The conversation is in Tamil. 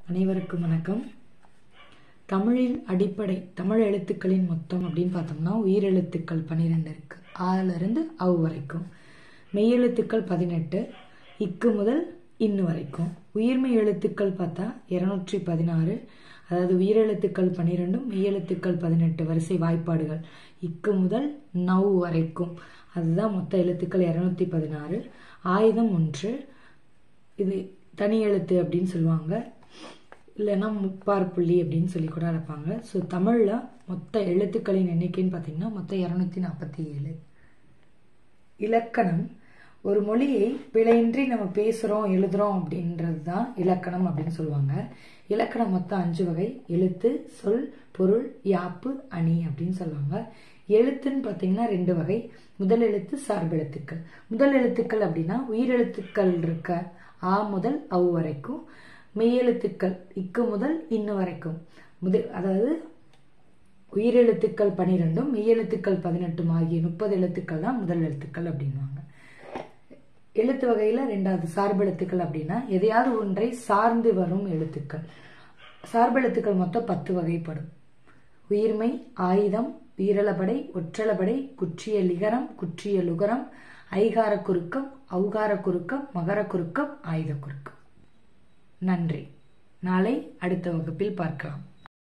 அனைவருக்கும் வணக்கம் தமிழில் அடிப்படை தமிழ் எழுத்துக்களின் மொத்தம் அப்படின்னு பார்த்தோம்னா உயிரெழுத்துக்கள் பன்னிரெண்டு இருக்கு ஆல இருந்து அவ் வரைக்கும் மெய்யெழுத்துக்கள் பதினெட்டு இக்கு முதல் இன்னு வரைக்கும் உயிர்மெய் எழுத்துக்கள் பார்த்தா இருநூற்றி பதினாறு அதாவது உயிரெழுத்துக்கள் பன்னிரெண்டும் மெய்யெழுத்துக்கள் பதினெட்டு வரிசை வாய்ப்பாடுகள் இக்கு முதல் நவ் வரைக்கும் அதுதான் மொத்த எழுத்துக்கள் இருநூத்தி பதினாறு ஆயுதம் ஒன்று இது தனி எழுத்து அப்படின்னு சொல்லுவாங்க இல்லைன்னா முப்பார் புள்ளி அப்படின்னு சொல்லி கூட அழைப்பாங்க ஸோ தமிழில் மொத்த எழுத்துக்களின் எண்ணிக்கைன்னு பார்த்தீங்கன்னா மொத்தம் இரநூத்தி நாற்பத்தி ஏழு இலக்கணம் ஒரு மொழியை பிழையின்றி நம்ம பேசுகிறோம் எழுதுகிறோம் அப்படின்றது தான் இலக்கணம் அப்படின்னு சொல்லுவாங்க இலக்கணம் மொத்தம் அஞ்சு வகை எழுத்து சொல் பொருள் யாப்பு அணி அப்படின்னு சொல்லுவாங்க எழுத்துன்னு பார்த்தீங்கன்னா ரெண்டு வகை முதல் எழுத்து சார்பெழுத்துக்கள் முதல் எழுத்துக்கள் அப்படின்னா உயிரெழுத்துக்கள் இருக்க ஆ முதல் அவ் வரைக்கும் மெய்யெழுத்துக்கள் இக்கு முதல் இன்னு வரைக்கும் முதல் அதாவது உயிரெழுத்துக்கள் பனிரெண்டும் மெய்யெழுத்துக்கள் பதினெட்டும் ஆகிய முப்பது எழுத்துக்கள் தான் முதல் எழுத்துக்கள் அப்படின்வாங்க எழுத்து வகையில் ரெண்டாவது சார்பெழுத்துக்கள் அப்படின்னா எதையாவது ஒன்றை சார்ந்து வரும் எழுத்துக்கள் சார்பெழுத்துக்கள் மொத்தம் பத்து வகைப்படும் உயிர்மை ஆயுதம் வீரலபடை ஒற்றலபடை குற்றிய லிகரம் குற்றிய லுகரம் ஐகார குறுக்கம் ஔகார குறுக்கம் மகர குறுக்கம் ஆயுத குறுக்கம் நன்றி நாளை அடுத்த வகுப்பில் பார்க்கலாம்